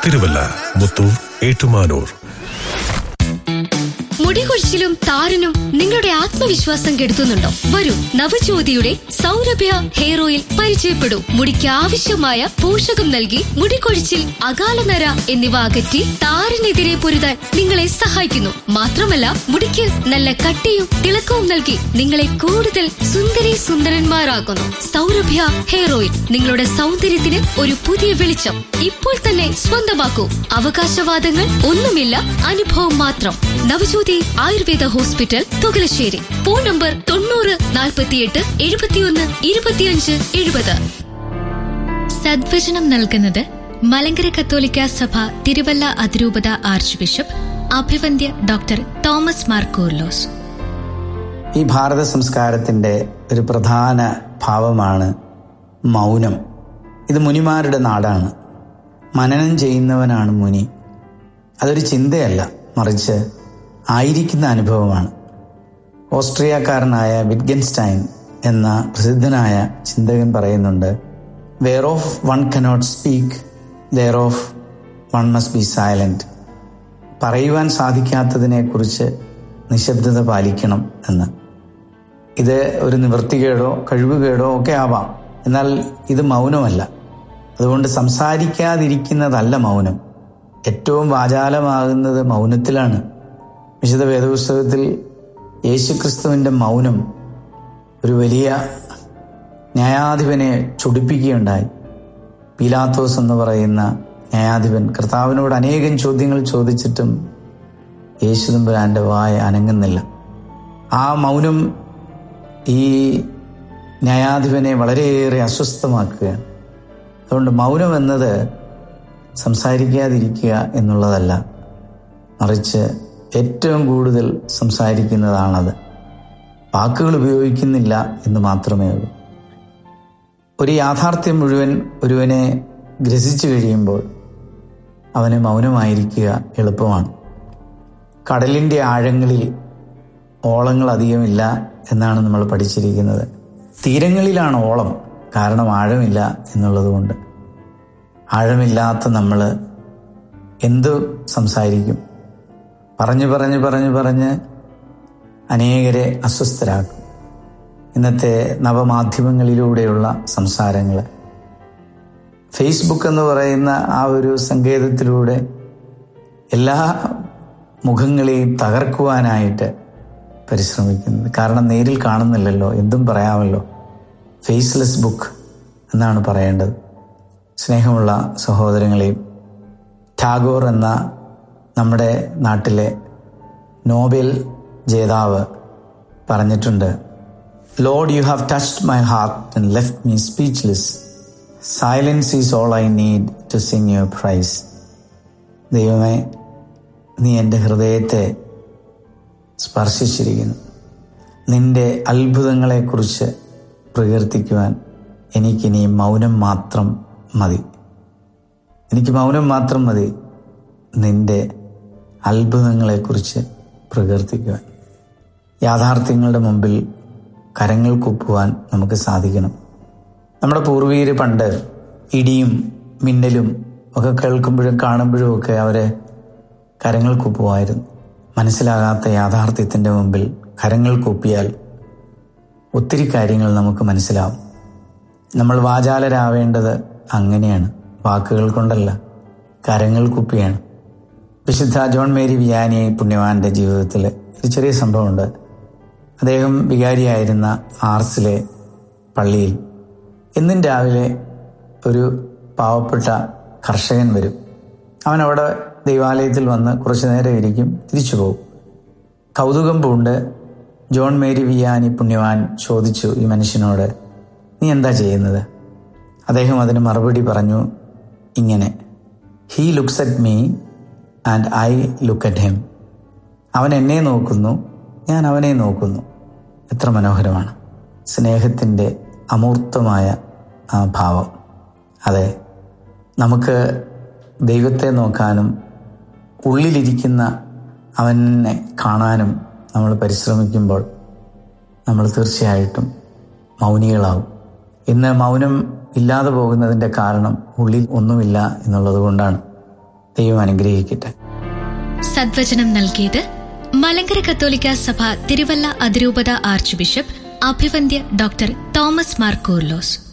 തിരുവല്ല മുത്തൂർ ഏറ്റുമാനൂർ മുടികൊഴിച്ചിലും താരനും നിങ്ങളുടെ ആത്മവിശ്വാസം കെടുത്തുന്നുണ്ടോ വരൂ നവജ്യോതിയുടെ സൗരഭ്യ ഹെയർ ഓയിൽ പരിചയപ്പെടൂ മുടിക്ക് ആവശ്യമായ പോഷകം നൽകി മുടികൊഴിച്ചിൽ അകാലനര എന്നിവ അകറ്റി താരനെതിരെ പൊരുതാൻ നിങ്ങളെ സഹായിക്കുന്നു മാത്രമല്ല മുടിക്ക് നല്ല കട്ടിയും തിളക്കവും നൽകി നിങ്ങളെ കൂടുതൽ സുന്ദരി സുന്ദരന്മാരാക്കുന്നു സൗരഭ്യ ഹെയർ ഓയിൽ നിങ്ങളുടെ സൗന്ദര്യത്തിന് ഒരു പുതിയ വെളിച്ചം ഇപ്പോൾ തന്നെ സ്വന്തമാക്കൂ അവകാശവാദങ്ങൾ ഒന്നുമില്ല അനുഭവം മാത്രം Navajyothi Ayurveda hospital Thukalassery phone number തൊണ്ണൂറ് നാൽപ്പത്തിയെട്ട് എഴുപത്തിയൊന്ന് ഇരുപത്തിയഞ്ച് എഴുപത് സദ്വചനം നൽകുന്നത് മലങ്കര കത്തോലിക്ക സഭ തിരുവല്ല അതിരൂപത ആർച്ച് ബിഷപ്പ് അഭിവന്ദ്യ ഡോക്ടർ തോമസ് മാർ കൂർലോസ് ഈ ഭാരത സംസ്കാരത്തിൻ്റെ ഒരു പ്രധാന ഭാവമാണ് മൗനം ഇത് മുനിമാരുടെ നാടാണ് മനനം ചെയ്യുന്നവനാണ് മുനി അതൊരു ചിന്തയല്ല മറിച്ച് ആയിരിക്കുന്ന അനുഭവമാണ് ഓസ്ട്രിയക്കാരനായ വിറ്റ്ഗൻസ്റ്റൈൻ എന്ന പ്രസിദ്ധനായ ചിന്തകൻ പറയുന്നുണ്ട് whereof one cannot speak thereof one must be silent പറയുവാൻ സാധിക്കാത്തതിനെക്കുറിച്ച് നിശബ്ദത പാലിക്കണം എന്ന് ഇത് ഒരു നിവൃത്തികേടോ കഴിവുകേടോ ഒക്കെ ആവാം എന്നാൽ ഇത് മൗനമല്ല അതുകൊണ്ട് സംസാരിക്കാതിരിക്കുന്നതല്ല മൗനം ഏറ്റവും വാചാലമാകുന്നത് മൗനത്തിലാണ് വിശുദ്ധ വേദപുസ്തകത്തിൽ യേശുക്രിസ്തുവിൻ്റെ മൗനം ഒരു വലിയ ന്യായാധിപനെ ചൊടിപ്പിക്കുകയുണ്ടായി പീലാത്തോസ് എന്ന് പറയുന്ന ന്യായാധിപൻ കർത്താവിനോട് അനേകം ചോദ്യങ്ങൾ ചോദിച്ചിട്ടും യേശുദമ്പുരാന്റെ വായ അനങ്ങുന്നില്ല ആ മൗനം ഈ ന്യായാധിപനെ വളരെയേറെ അസ്വസ്ഥമാക്കുകയാണ് അതുകൊണ്ട് മൗനം എന്നത് സംസാരിക്കാതിരിക്കുക എന്നുള്ളതല്ല മറിച്ച് ഏറ്റവും കൂടുതൽ സംസാരിക്കുന്നതാണത് വാക്കുകൾ ഉപയോഗിക്കുന്നില്ല എന്ന് മാത്രമേ ഉള്ളൂ ഒരു യാഥാർത്ഥ്യം മുഴുവൻ ഒരുവനെ ഗ്രസിച്ചു കഴിയുമ്പോൾ അവന് മൗനമായിരിക്കുക എളുപ്പമാണ് കടലിൻ്റെ ആഴങ്ങളിൽ ഓളങ്ങൾ അധികമില്ല എന്നാണ് നമ്മൾ പഠിച്ചിരിക്കുന്നത് തീരങ്ങളിലാണ് ഓളം കാരണം ആഴമില്ല എന്നുള്ളതുകൊണ്ട് ആഴമില്ലാത്ത നമ്മൾ എന്തു സംസാരിക്കും പറഞ്ഞു പറഞ്ഞ് പറഞ്ഞ് പറഞ്ഞ് അനേകരെ അസ്വസ്ഥരാക്കും ഇന്നത്തെ നവമാധ്യമങ്ങളിലൂടെയുള്ള സംസാരങ്ങൾ ഫേസ്ബുക്ക് എന്ന് പറയുന്ന ആ ഒരു സങ്കേതത്തിലൂടെ എല്ലാ മുഖങ്ങളെയും തകർക്കുവാനായിട്ട് പരിശ്രമിക്കുന്നത് കാരണം നേരിൽ കാണുന്നില്ലല്ലോ എന്തും പറയാമല്ലോ ഫേസ്ലെസ് ബുക്ക് എന്നാണ് പറയേണ്ടത് സ്നേഹമുള്ള സഹോദരങ്ങളെയും ടാഗോർ എന്ന നമ്മുടെ നാട്ടിലെ നോബൽ ജേതാവ് പറഞ്ഞിട്ടുണ്ട് Lord you have touched my heart and left me speechless silence is all I need to sing your praise ദൈവമേ നീ എൻ്റെ ഹൃദയത്തെ സ്പർശിച്ചിരിക്കുന്നു നിന്റെ അത്ഭുതങ്ങളെക്കുറിച്ച് പ്രകീർത്തിക്കുവാൻ എനിക്കിനി മൗനം മാത്രം മതി എനിക്ക് മൗനം മാത്രം മതി നിന്റെ അത്ഭുതങ്ങളെക്കുറിച്ച് പ്രകീർത്തിക്കുവാൻ യാഥാർത്ഥ്യങ്ങളുടെ മുമ്പിൽ കരങ്ങൾ കുപ്പുവാൻ നമുക്ക് സാധിക്കണം നമ്മുടെ പൂർവീകർ പണ്ട് ഇടിയും മിന്നലും ഒക്കെ കേൾക്കുമ്പോഴും കാണുമ്പോഴും ഒക്കെ അവരെ കരങ്ങൾ കുപ്പുമായിരുന്നു മനസ്സിലാകാത്ത യാഥാർത്ഥ്യത്തിൻ്റെ മുമ്പിൽ കരങ്ങൾ കൂപ്പിയാൽ ഒത്തിരി കാര്യങ്ങൾ നമുക്ക് മനസ്സിലാവും നമ്മൾ വാചാലരാവേണ്ടത് അങ്ങനെയാണ് വാക്കുകൾ കൊണ്ടല്ല കരങ്ങൾ കുപ്പിയാണ് വിശുദ്ധ ജോൺ മേരി വിയാനി പുണ്യവാന്റെ ജീവിതത്തിൽ ഒരു ചെറിയ സംഭവമുണ്ട് അദ്ദേഹം വികാരിയായിരുന്ന ആർസിലെ പള്ളിയിൽ എന്നും രാവിലെ ഒരു പാവപ്പെട്ട കർഷകൻ വരും അവൻ അവിടെ ദൈവാലയത്തിൽ വന്ന് കുറച്ചു നേരം ഇരിക്കും തിരിച്ചു പോകും കൗതുകം പൂണ്ട് ജോൺ മേരി വിയാനി പുണ്യവാൻ ചോദിച്ചു ഈ മനുഷ്യനോട് നീ എന്താ ചെയ്യുന്നത് അദ്ദേഹം അതിന് മറുപടി പറഞ്ഞു ഇങ്ങനെ he looks at me and I look at him അവൻ എന്നെ നോക്കുന്നു ഞാൻ അവനെ നോക്കുന്നു എത്ര മനോഹരമാണ് സ്നേഹത്തിൻ്റെ അമൂർത്തമായ ആ ഭാവം അതെ നമുക്ക് ദൈവത്തെ നോക്കാനും ഉള്ളിലിരിക്കുന്ന അവനെ കാണാനും നമ്മൾ പരിശ്രമിക്കുമ്പോൾ നമ്മൾ തീർച്ചയായിട്ടും മൗനികളാവും ഇന്ന് മൗനം ഇല്ലാതെ പോകുന്നതിൻ്റെ കാരണം ഉള്ളിൽ ഒന്നുമില്ല എന്നുള്ളത് കൊണ്ടാണ് ദൈവം അനുഗ്രഹിക്കട്ടെ സദ്വചനം നൽകിയത് മലങ്കര കത്തോലിക്ക സഭ തിരുവല്ല അതിരൂപത ആർച്ച് ബിഷപ്പ് അഭിവന്ദ്യ ഡോക്ടർ തോമസ് മാർ കൂർലോസ്